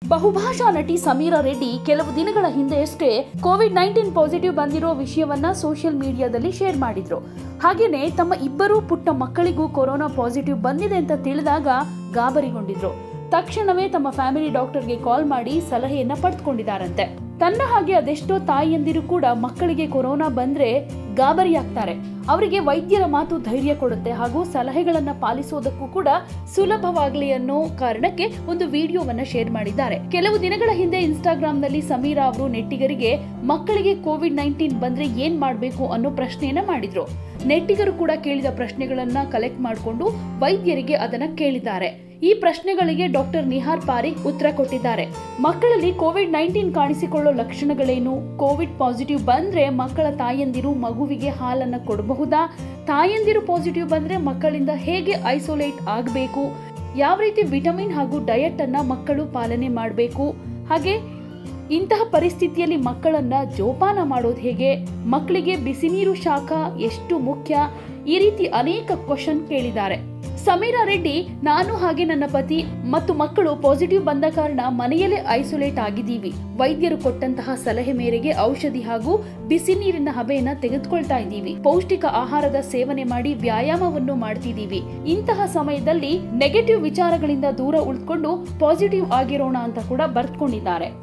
ಬಹುಭಾಷಾ ನಟಿ ಸಮೀರಾ ರೆಡ್ಡಿ ಕೆಲವು ದಿನಗಳ ಹಿಂದೆಯಷ್ಟೇ ಕೋವಿಡ್ ನೈನ್ಟೀನ್ ಪಾಸಿಟಿವ್ ಬಂದಿರೋ ವಿಷಯವನ್ನ ಸೋಷಿಯಲ್ ಮೀಡಿಯಾದಲ್ಲಿ ಶೇರ್ ಮಾಡಿದ್ರು ಹಾಗೇನೆ ತಮ್ಮ ಇಬ್ಬರೂ ಪುಟ್ಟ ಮಕ್ಕಳಿಗೂ ಕೊರೋನಾ ಪಾಸಿಟಿವ್ ಬಂದಿದೆ ಅಂತ ತಿಳಿದಾಗ ಗಾಬರಿಗೊಂಡಿದ್ರು ತಕ್ಷಣವೇ ತಮ್ಮ ಫ್ಯಾಮಿಲಿ ಡಾಕ್ಟರ್ಗೆ ಕಾಲ್ ಮಾಡಿ ಸಲಹೆಯನ್ನ ಪಡೆದುಕೊಂಡಿದ್ದಾರಂತೆ ತನ್ನ ಹಾಗೆ ಅದೆಷ್ಟೋ ತಾಯಿಯಂದಿರು ಕೂಡ ಮಕ್ಕಳಿಗೆ ಕೊರೋನಾ ಬಂದ್ರೆ ಗಾಬರಿಯಾಗ್ತಾರೆ ಅವರಿಗೆ ವೈದ್ಯರ ಮಾತು ಧೈರ್ಯ ಕೊಡುತ್ತೆ ಹಾಗೂ ಸಲಹೆಗಳನ್ನ ಪಾಲಿಸೋದಕ್ಕೂ ಕೂಡ ಸುಲಭವಾಗಲಿ ಅನ್ನೋ ಕಾರಣಕ್ಕೆ ಒಂದು ವಿಡಿಯೋವನ್ನ ಶೇರ್ ಮಾಡಿದ್ದಾರೆ ಕೆಲವು ದಿನಗಳ ಹಿಂದೆ ಇನ್ಸ್ಟಾಗ್ರಾಂನಲ್ಲಿ ಸಮೀರಾ ಅವರು ನೆಟ್ಟಿಗರಿಗೆ ಮಕ್ಕಳಿಗೆ ಕೋವಿಡ್ ನೈನ್ಟೀನ್ ಬಂದ್ರೆ ಏನ್ ಮಾಡ್ಬೇಕು ಅನ್ನೋ ಪ್ರಶ್ನೆಯನ್ನ ಮಾಡಿದ್ರು ನೆಟ್ಟಿಗರು ಕೂಡ ಕೇಳಿದ ಪ್ರಶ್ನೆಗಳನ್ನ ಕಲೆಕ್ಟ್ ಮಾಡಿಕೊಂಡು ವೈದ್ಯರಿಗೆ ಅದನ್ನ ಕೇಳಿದ್ದಾರೆ ಈ ಪ್ರಶ್ನೆಗಳಿಗೆ ಡಾಕ್ಟರ್ ನಿಹಾರ್ ಪಾರಿಕ್ ಉತ್ತರ ಕೊಟ್ಟಿದ್ದಾರೆ ಮಕ್ಕಳಲ್ಲಿ ಕೋವಿಡ್ ನೈನ್ಟೀನ್ ಕಾಣಿಸಿಕೊಳ್ಳೋ ಲಕ್ಷಣಗಳೇನು ಕೋವಿಡ್ ಪಾಸಿಟಿವ್ ಬಂದ್ರೆ ಮಕ್ಕಳ ತಾಯಂದಿರು ಮಗುವಿಗೆ ಹಾಲನ್ನ ಕೊಡಬಹುದಾ ತಾಯಂದಿರು ಪಾಸಿಟಿವ್ ಬಂದ್ರೆ ಮಕ್ಕಳಿಂದ ಹೇಗೆ ಐಸೋಲೇಟ್ ಆಗಬೇಕು ಯಾವ ರೀತಿ ವಿಟಮಿನ್ ಹಾಗೂ ಡಯಟ್ ಅನ್ನ ಮಕ್ಕಳು ಪಾಲನೆ ಮಾಡಬೇಕು ಹಾಗೆ ಇಂತಹ ಪರಿಸ್ಥಿತಿಯಲ್ಲಿ ಮಕ್ಕಳನ್ನ ಜೋಪಾನ ಮಾಡೋದು ಹೇಗೆ ಮಕ್ಕಳಿಗೆ ಬಿಸಿ ನೀರು ಶಾಖ ಎಷ್ಟು ಮುಖ್ಯ ಈ ರೀತಿ ಅನೇಕ ಕ್ವಶನ್ ಕೇಳಿದ್ದಾರೆ ಸಮೀರಾ ರೆಡ್ಡಿ ನಾನು ಹಾಗೆ ನನ್ನ ಪತಿ ಮತ್ತು ಮಕ್ಕಳು ಪಾಸಿಟಿವ್ ಬಂದ ಕಾರಣ ಮನೆಯಲ್ಲೇ ಐಸೋಲೇಟ್ ಆಗಿದ್ದೀವಿ ವೈದ್ಯರು ಕೊಟ್ಟಂತಹ ಸಲಹೆ ಮೇರೆಗೆ ಔಷಧಿ ಹಾಗೂ ಬಿಸಿ ನೀರಿನ ಹಬೆಯನ್ನ ತೆಗೆದುಕೊಳ್ತಾ ಇದ್ದೀವಿ ಪೌಷ್ಟಿಕ ಆಹಾರದ ಸೇವನೆ ಮಾಡಿ ವ್ಯಾಯಾಮವನ್ನು ಮಾಡ್ತಿದ್ದೀವಿ ಇಂತಹ ಸಮಯದಲ್ಲಿ ನೆಗೆಟಿವ್ ವಿಚಾರಗಳಿಂದ ದೂರ ಉಳಿದುಕೊಂಡು ಪಾಸಿಟಿವ್ ಆಗಿರೋಣ ಅಂತ ಕೂಡ ಬರ್ತ್ಕೊಂಡಿದ್ದಾರೆ